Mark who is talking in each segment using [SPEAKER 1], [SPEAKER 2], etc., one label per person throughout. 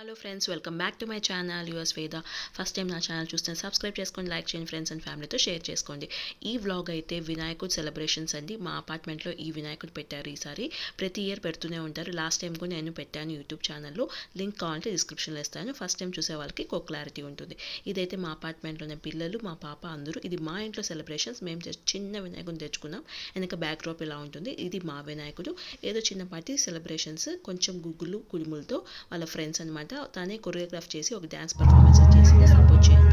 [SPEAKER 1] Hello friends welcome back to my channel US Veda first time నా channel చూస్తే subscribe చేసుకోండి like చేయండి friends and ఫ్యామిలీతో షేర్ చేసుకోండి ఈ వ్లాగ్ అయితే వినాయకుడు సెలబ్రేషన్స్ అండి మా అపార్ట్మెంట్లో ఈ వినాయకుడు పెట్టారు ఈసారి ప్రతి ఇయర్ పెడుతూనే ఉంటారు లాస్ట్ టైం కూడా నేను పెట్టాను యూట్యూబ్ ఛానల్లో లింక్ కావాలంటే డిస్క్రిప్షన్లో ఇస్తాను ఫస్ట్ టైం చూసే వాళ్ళకి ఒక క్లారిటీ ఉంటుంది ఇదైతే మా అపార్ట్మెంట్లోనే పిల్లలు మా పాప అందరూ ఇది మా ఇంట్లో సెలబ్రేషన్స్ మేము just చిన్న వినాయకుడిని తెచ్చుకున్నాం వెనక బ్యాక్ డ్రాప్ ఇలా ఉంటుంది ఇది మా వినాయకుడు ఏదో చిన్నపాటి సెలబ్రేషన్స్ కొంచెం గుగ్గులు కుడుములతో వాళ్ళ ఫ్రెండ్స్ అనమాట తనే కొరియోగ్రాఫ్ చేసి ఒక డ్యాన్స్ పర్ఫార్మెన్స్ చేసి సపోర్ట్ చేయండి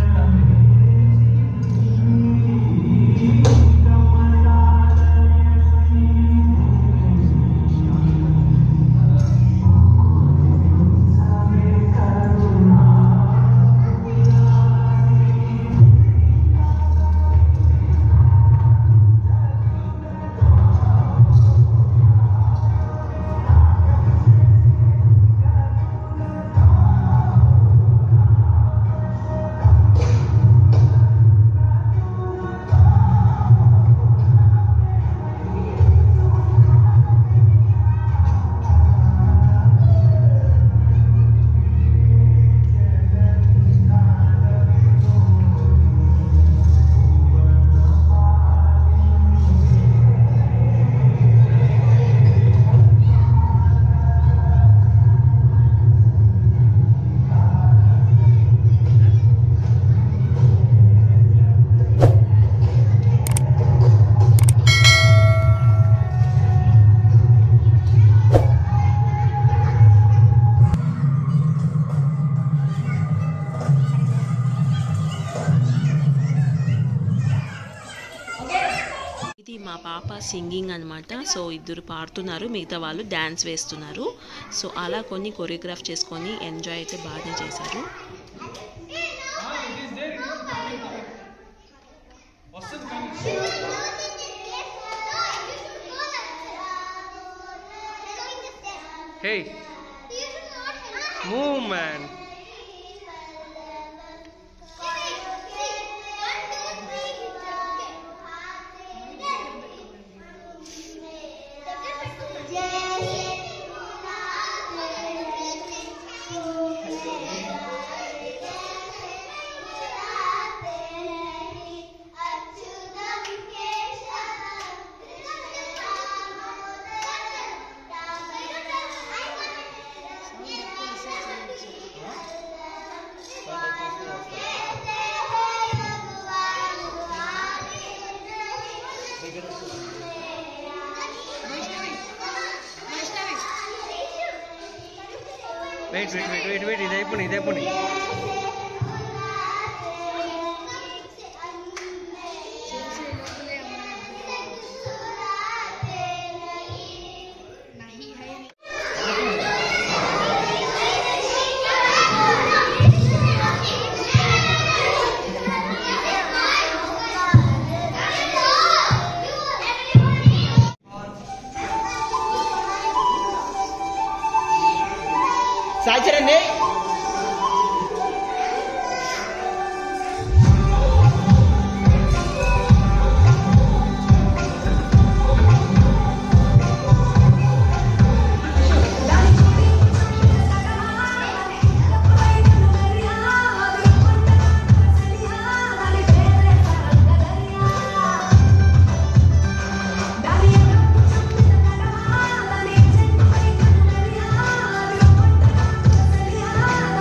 [SPEAKER 1] ఇది మా పాప సింగింగ్ అనమాట సో ఇద్దరు పాడుతున్నారు మిగతా వాళ్ళు డ్యాన్స్ వేస్తున్నారు సో అలా కొన్ని కొరియోగ్రాఫ్ చేసుకొని ఎంజాయ్ అయితే బాగానే చేశారు
[SPEAKER 2] Hey, move, man. Wait wait wait wait wait ఇది అయిపోయి ఇది అయిపోయి
[SPEAKER 3] సాయి చరణ్
[SPEAKER 4] Dari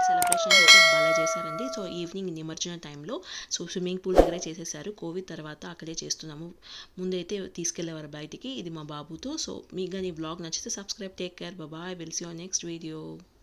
[SPEAKER 1] సెలబ్రేషన్స్ అయితే భలే చేశారండి సో ఈవినింగ్ నిమజ్జన టైంలో సో స్విమ్మింగ్ పూల్ దగ్గరే చేసేసారు కోవిడ్ తర్వాత అక్కడే చేస్తున్నాము ముందైతే తీసుకెళ్లేవారు బయటికి ఇది మా బాబుతో సో మీకు కానీ ఈ వ్లాగ్ నచ్చితే subscribe take care bye will see next video